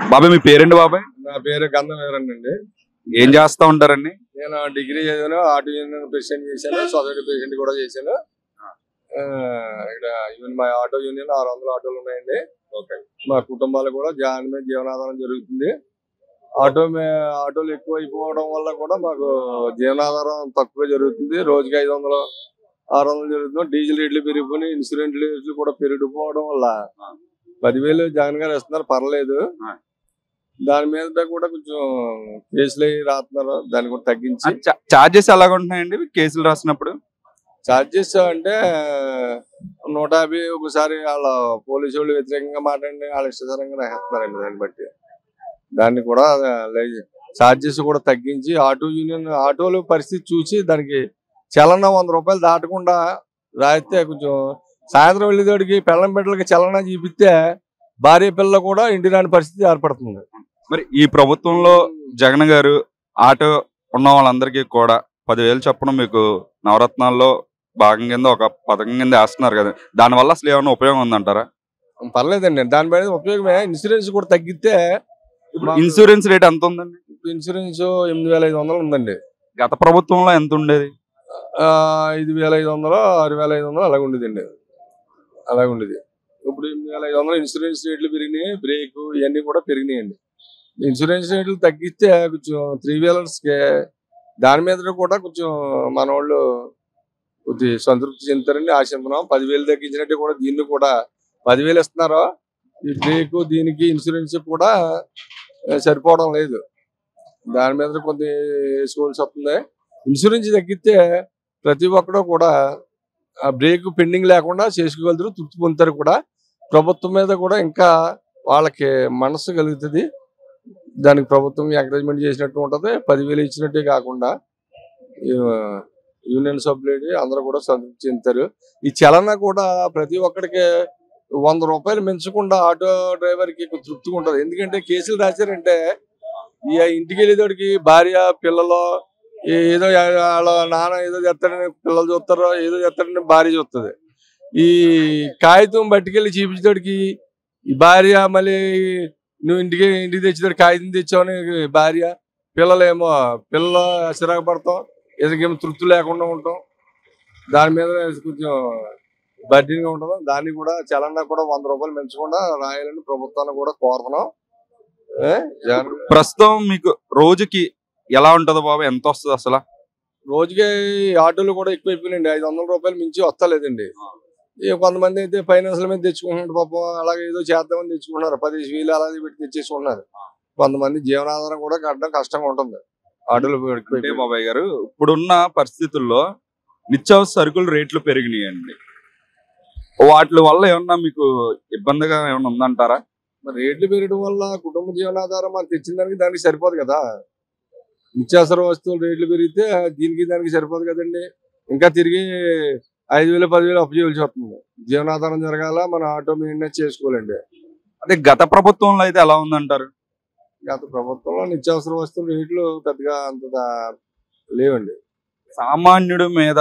బాబాయ్ మీ పేరండి బాబాయ్ నా పేరు గంధం వీరండి ఏం చేస్తా ఉంటారండి నేను డిగ్రీ చదివాను ఆటో యూనియన్ ప్రెసిడెంట్ చేశాను సొసైటీ ప్రెసిడెంట్ కూడా చేశాను ఆ, ఇక్కడ ఈవెన్ మా ఆటో యూనియన్ ఆరు వందల ఆటోలు ఉన్నాయండి మా కుటుంబాలు కూడా జాన్ మీద జీవనాధారం జరుగుతుంది ఆటో మే- ఆటోలు ఎక్కువ అయిపోవడం వల్ల కూడా మాకు జీవనాధారం తక్కువ జరుగుతుంది రోజుకి ఐదు వందలు ఆరు వందలు జరుగుతుంది డీజిల్ రేట్లు పెరిగిపోయి ఇన్సూరెన్స్ రేట్లు కూడా పెరిగిపోవడం వల్ల పదివేలు జగన్ గారు ఇస్తున్నారు పర్లేదు ఆ. దాని మీద కూడా కొంచెం కేసులు అవి రాస్తున్నారు దాన్ని కూడా తగ్గించి చార్జెస్ ఎలాగ ఉంటున్నాయండి కేసులు రాసినప్పుడు చార్జెస్ అంటే నూట యాభై ఒకసారి వాళ్ళ పోలీసు వాళ్ళు వ్యతిరేకంగా మాట్లాడి వాళ్ళ ఇష్టకరంగా రాస్తున్నారండి దాన్ని బట్టి దాన్ని కూడా చార్జెస్ కూడా తగ్గించి ఆటో యూనియన్ ఆటోల పరిస్థితి చూసి దానికి చలన వంద రూపాయలు దాటకుండా రాయితే కొంచెం సాయంత్రం వెళ్ళేటోడికి పిల్లం బిడ్డలకి చలన చూపిస్తే భార్య పిల్ల కూడా ఇంటి రాని పరిస్థితి ఏర్పడుతుంది మరి ఈ ప్రభుత్వంలో జగన్ గారు ఆటో ఉన్న వాళ్ళందరికీ కూడా పదివేలు చొప్పున మీకు నవరత్నాల్లో భాగం కింద ఒక పథకం కింద వేస్తున్నారు కదా దానివల్ల అసలు ఏమైనా ఉపయోగం ఉందంటారా పర్లేదండి దాని మీద ఉపయోగమే ఇన్సూరెన్స్ కూడా తగ్గితే ఇప్పుడు మాకు- ఇన్సూరెన్స్ రేట్ ఎంత ఉందండి ఇన్సూరెన్స్ ఎనిమిది వేల ఐదు వందలు ఉందండి గత ప్రభుత్వంలో ఎంత ఉండేది ఆ, ఐదు వేల ఐదు వందలు ఆరు వేల ఐదు వందలు అలాగ ఉండేదండి అలాగ ఉండేది ఇప్పుడు ఎనిమిది వేల ఐదు వందలు ఇన్సూరెన్స్ రేట్లు పెరిగినాయి బ్రేక్ ఇవన్నీ కూడా పెరిగినాయండి ఇన్సూరెన్స్ రేట్లు తగ్గిస్తే కొంచెం త్రీ వీలర్స్కి దాని మీద కూడా కొంచెం మన వాళ్ళు కొద్ది సంతృప్తి చెందుతారని ఆశిస్తున్నాం పదివేలు తగ్గించినట్టు కూడా దీన్ని కూడా పదివేలు ఇస్తున్నారు ఈ బ్రేక్ దీనికి ఇన్సూరెన్స్ కూడా ఆ, సరిపోవడం లేదు దాని మీద కొద్ది వేసుకోవాల్సి వస్తుంది ఇన్సూరెన్స్ తగ్గితే ప్రతి ఒక్కరు కూడా ఆ బ్రేక్ పెండింగ్ లేకుండా చేసుకోగలుగుతారు తృప్తి పొందుతారు కూడా ప్రభుత్వం మీద కూడా ఇంకా వాళ్ళకి మనసు కలుగుతుంది దానికి ప్రభుత్వం ఎంకరేజ్మెంట్ చేసినట్టు ఉంటది పదివేలు ఇచ్చినట్టే కాకుండా ఈ, యూనియన్ సభ్యులు అందరూ కూడా సంతృప్తి చెందుతారు ఈ చలన కూడా ప్రతి ఒక్కడికి వంద రూపాయలు పెంచకుండా ఆటో డ్రైవర్ కి తృప్తిగా ఉంటది ఎందుకంటే కేసులు రాశారంటే ఈ ఇంటికి వెళ్ళేటోడికి భార్య పిల్లలు ఏ- ఏదో వాళ్ళ నాన్న ఏదో చేస్తాడని పిల్లలు చూస్తారు ఏదో చేస్తాడని భార్య చూస్తుంది ఈ కాగితం పట్టుకెళ్ళి చూపించేటోడికి ఈ భార్య మళ్ళీ నువ్వు ఇంటికి ఇంటికి తెచ్చేటోడు కాగితం తెచ్చావని భార్య పిల్లలేమో పిల్లలు చిరాకు పడతాం ఎదుకేమో తృప్తి లేకుండా ఉంటాం దాని మీద కొంచెం బడ్డీగా ఉంటుంది దాన్ని కూడా చలన కూడా వంద రూపాయలు పెంచకుండా రాయాలని ప్రభుత్వాన్ని కూడా కోరుతున్నాం ఏ? జగన్ ప్రస్తుతం మీకు రోజుకి ఎలా ఉంటది బాబు ఎంత వస్తుంది అసలు రోజుకి ఆటోలు కూడా ఎక్కువైపోయినాయండి ఐదు వందల రూపాయలు మించి వస్తలేదండి ఇక కొంతమంది అయితే ఫైనాన్స్ల మీద తెచ్చుకుంటున్నారు పాపం అలాగే ఏదో చేద్దామని తెచ్చుకుంటున్నారు పదిహేను వేలు అలాగే పెట్టి తెచ్చేసుకుంటున్నారు కొంతమంది జీవనాధారం కూడా కట్టడం కష్టంగా ఉంటుంది ఆటోలు అంటే ఎక్కువైపోయి. బాబాయ్ గారు ఇప్పుడున్న పరిస్థితుల్లో నిత్యావసర సరుకులు రేట్లు పెరిగినాయండి వాటి వల్ల ఏమన్నా మీకు ఇబ్బందిగా ఏమన్నా ఉందంటారా మరి రేట్లు పెరగడం వల్ల కుటుంబ జీవనాధారం మనం తెచ్చిన దానికి దానికి సరిపోదు కదా నిత్యావసర వస్తువులు రేట్లు పెరిగితే దీనికి దానికి సరిపోదు కదండి ఇంకా తిరిగి ఐదు వేలు పదివేలు అప్పు చేయవలసి వస్తుంది జీవనాధారం జరగాల మన ఆటో మెయింటెనెన్స్ చేసుకోవాలండి అదే గత ప్రభుత్వంలో అయితే ఎలా ఉందంటారు గత ప్రభుత్వంలో నిత్యావసర వస్తువుల రేట్లు పెద్దగా అంత దా- లేవండి సామాన్యుడి మీద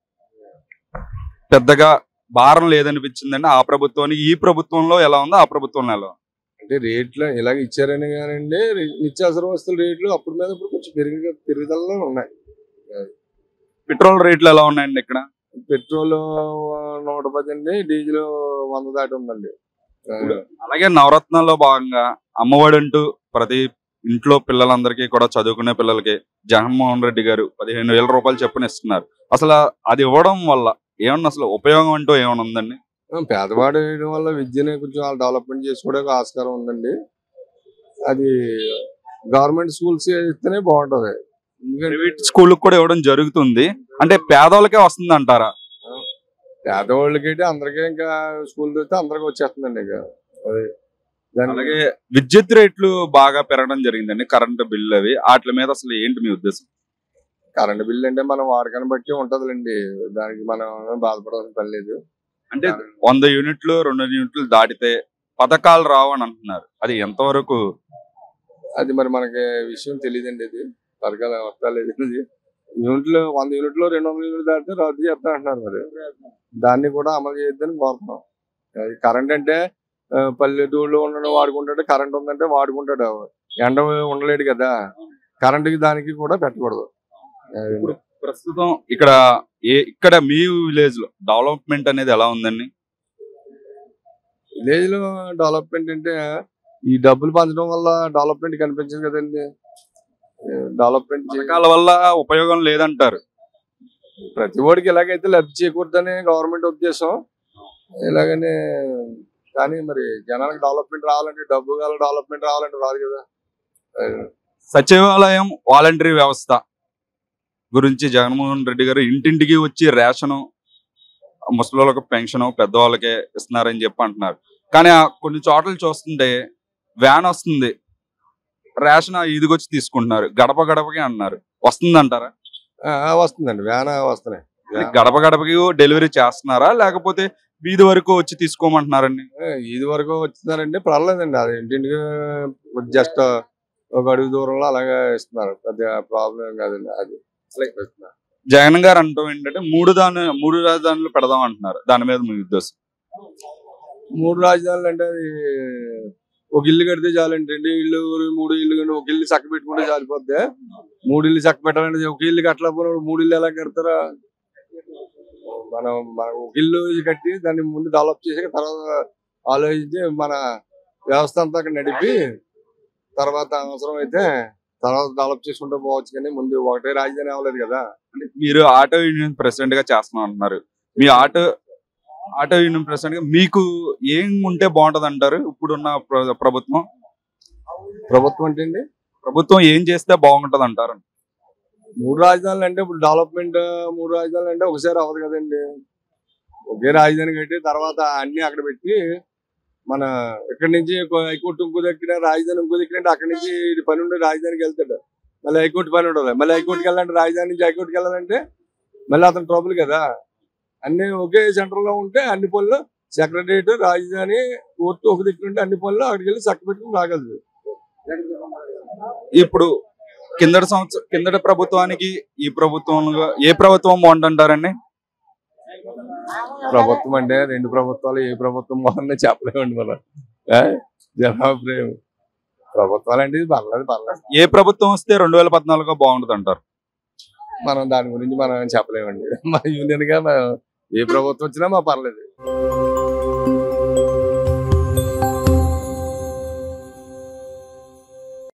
పెద్దగా భారం లేదనిపించిందండి ఆ ప్రభుత్వానికి ఈ ప్రభుత్వంలో ఎలా ఉందో ఆ ప్రభుత్వంలో ఎలా ఉంది? అంటే రేట్లు ఇలాగ ఇచ్చారని కానండి రే- నిత్యావసర వస్తువుల రేట్లు అప్పుడు మీద ఇప్పుడు కొంచెం పెరిగి పెరుగుదలలో ఉన్నాయి పెట్రోల్ రేట్లు ఎలా ఉన్నాయండి ఇక్కడ పెట్రోల్ నూట పది అండి డీజిల్ వంద దాటి ఉందండి అలాగే నవరత్నాల్లో భాగంగా అమ్మఒడి అంటూ ప్రతి ఇంట్లో పిల్లలందరికీ కూడా చదువుకునే పిల్లలకి జగన్మోహన్ రెడ్డి గారు పదిహేను వేల రూపాయలు చెప్పున ఇస్తున్నారు అసలు అది ఇవ్వడం వల్ల ఏమన్నా అసలు ఉపయోగం అంటూ ఏమైనా ఉందండి ఆ, పేదవాడు వేయడం వల్ల విద్యని కొంచెం వాళ్ళు డెవలప్మెంట్ చేసుకోవడానికి ఆస్కారం ఉందండి అది గవర్నమెంట్ స్కూల్స్ ఇస్తేనే బాగుంటది ఎందుకంటే ప్రైవేట్ స్కూళ్ళకి కూడా ఇవ్వడం జరుగుతుంది అంటే పేదవాళ్ళకే వస్తుంది అంటారా పేదవాళ్ళకి అయితే అందరికీ ఇంకా స్కూల్ తెస్తే అందరికి వచ్చేస్తుందండి ఇక అది దాని అలాగే విద్యుత్ రేట్లు బాగా పెరగడం జరిగిందండి కరెంటు బిల్లు అవి వాటి మీద అసలు ఏంటి మీ ఉద్దేశం కరెంట్ బిల్ అంటే మనం వాడకాన్ని బట్టి ఉంటదిలేండి దానికి మనం ఏం బాధపడాల్సిన పని లేదు అంటే వంద యూనిట్లు రెండు యూనిట్లు దాటితే పథకాలు రావు అని అంటున్నారు అది ఎంతవరకు అది మరి మనకి విషయం తెలియదండి ఇది పథకాలు వస్తలేదు ఇది యూనిట్లు వంద యూనిట్లు రెండు వందల యూనిట్లు దాటితే రద్దు చేస్తా అంటున్నారు మరి దాన్ని కూడా అమలు చేయొద్దని కోరుతున్నాం అది కరెంట్ అంటే ఆ, పల్లెటూరులో ఉండడం వాడుకుంటాడు కరెంట్ ఉందంటే వాడుకుంటాడు ఎండ ఉండలేడు కదా కరెంటుకి దానికి కూడా పెట్టకూడదు ఇప్పుడు ప్రస్తుతం ఇక్కడ ఏ ఇక్కడ మీ విలేజ్ లో డెవలప్మెంట్ అనేది ఎలా ఉందండి విలేజ్ లో డెవలప్మెంట్ అంటే ఈ డబ్బులు పంచడం వల్ల డెవలప్మెంట్ కనిపించదు కదండి డెవలప్మెంట్ పథకాల వల్ల ఉపయోగం లేదంటారు ప్రతి ఓడికి ఎలాగైతే లబ్ధి చేకూరుతుందని గవర్నమెంట్ ఉద్దేశం ఇలాగనే కానీ మరి జనాలకు డెవలప్మెంట్ రావాలంటే డబ్బు గల డెవలప్మెంట్ రావాలంటే రాదు కదా సచివాలయం వాలంటరీ వ్యవస్థ గురించి జగన్మోహన్ రెడ్డి గారు ఇంటింటికి వచ్చి రేషను ముసలిళ్ళకి పెన్షన్ పెద్దవాళ్ళకే ఇస్తున్నారని చెప్పి అంటున్నారు కానీ ఆ కొన్ని చోట్ల చూస్తుంటే వ్యాన్ వస్తుంది రేషన్ ఇదిగొచ్చి తీసుకుంటున్నారు గడప గడపకి అన్నారు వస్తుంది అంటారా ఆ, వస్తుందండి వ్యాన్ వస్తున్నాయి గడప గడపకి డెలివరీ చేస్తున్నారా లేకపోతే వీధి వరకు వచ్చి తీసుకోమంటున్నారండి ఆ, ఇది వరకు వచ్చినారంటే పర్లేదండి అది ఇంటింటికి జస్ట్ ఒక అడుగు దూరంలో అలాగే ఇస్తున్నారు పెద్ద ప్రాబ్లం కాదండి అది ఇస్తున్నారు. జగన్ గారు అంటాం ఏంటంటే మూడు దాని మూడు రాజధానులు పెడదాం అంటున్నారు దాని మీద మీ ఉద్దేశం మూడు రాజధానులు అంటే అది ఒక ఇల్లు కడితే చాలండి రెండు ఇల్లు మూడు ఇల్లు కానీ ఒక ఇల్లు చక్క పెట్టుకుంటే చాలిపోద్ది మూడు ఇల్లు చక్క పెట్టాలంటే ఒక ఇల్లు కట్టలేకపోయినప్పుడు మూడు ఇల్లు ఎలా కడతారా మనం మన ఒక ఇల్లు కట్టి దాన్ని ముందు డెవలప్ చేసి తర్వాత ఆలోచించి మన వ్యవస్థ అంతా అక్కడ నడిపి తర్వాత అవసరం అయితే తర్వాత డెవలప్ చేసుకుంటూ పోవచ్చు కానీ ముందు ఒకటే రాజధాని అవ్వలేదు కదా మీరు ఆటో యూనియన్ ప్రెసిడెంట్ గా చేస్తున్నాం అంటున్నారు మీ ఆటో ఆటో యూనియన్ ప్రెసిడెంట్ గా మీకు ఏం ఉంటే బాగుంటది అంటారు ఇప్పుడున్న ప్ర- ప్రభుత్వం ప్రభుత్వం అంటే అండి ప్రభుత్వం ఏం చేస్తే బాగుంటది అంటారు మూడు రాజధానులు అంటే ఇప్పుడు డెవలప్మెంట్ మూడు రాజధానులు అంటే ఒకసారి అవ్వదు కదండి ఒకే రాజధాని కట్టి తర్వాత అన్ని అక్కడ పెట్టి మన ఇక్కడి నుంచి కొ- హైకోర్టు ఇంకో దగ్గర రాజధాని ఇంకో దగ్గర అంటే అక్కడి నుంచి ఇది పని ఉండి రాజధానికి వెళ్తాడు మళ్ళీ హైకోర్టు పని ఉండదు మళ్ళీ హైకోర్టుకి వెళ్ళాలంటే రాజధాని నుంచి హైకోర్టుకి వెళ్ళాలంటే మళ్ళీ అతను ట్రబుల్ కదా అన్ని ఒకే సెంటర్ లో ఉంటే అన్ని పనులు సెక్రటరియట్ రాజధాని కోర్టు ఒక దగ్గర ఉంటే అన్ని పనులు అక్కడికి వెళ్ళి చక్క పెట్టుకుని రాగలదు ఇప్పుడు కిందటి సంవత్సరం కిందటి ప్రభుత్వానికి ఈ ప్రభుత్వంలో ఏ ప్రభుత్వం బాగుంటుంటారండి ప్రభుత్వం అంటే రెండు ప్రభుత్వాలు ఏ ప్రభుత్వం బాగుందో చెప్పలేమండి మనం ఏ? జనాభిప్రాయం ప్రభుత్వాలు అంటే ఇది పర్లేదు పర్లేదు ఏ ప్రభుత్వం వస్తే రెండు వేల పద్నాలుగులో బాగుంటుంది అంటారు మనం దాని గురించి మనం ఏం చెప్పలేమండి మన యూనియన్ గా మనం ఏ ప్రభుత్వం వచ్చినా మా పర్లేదు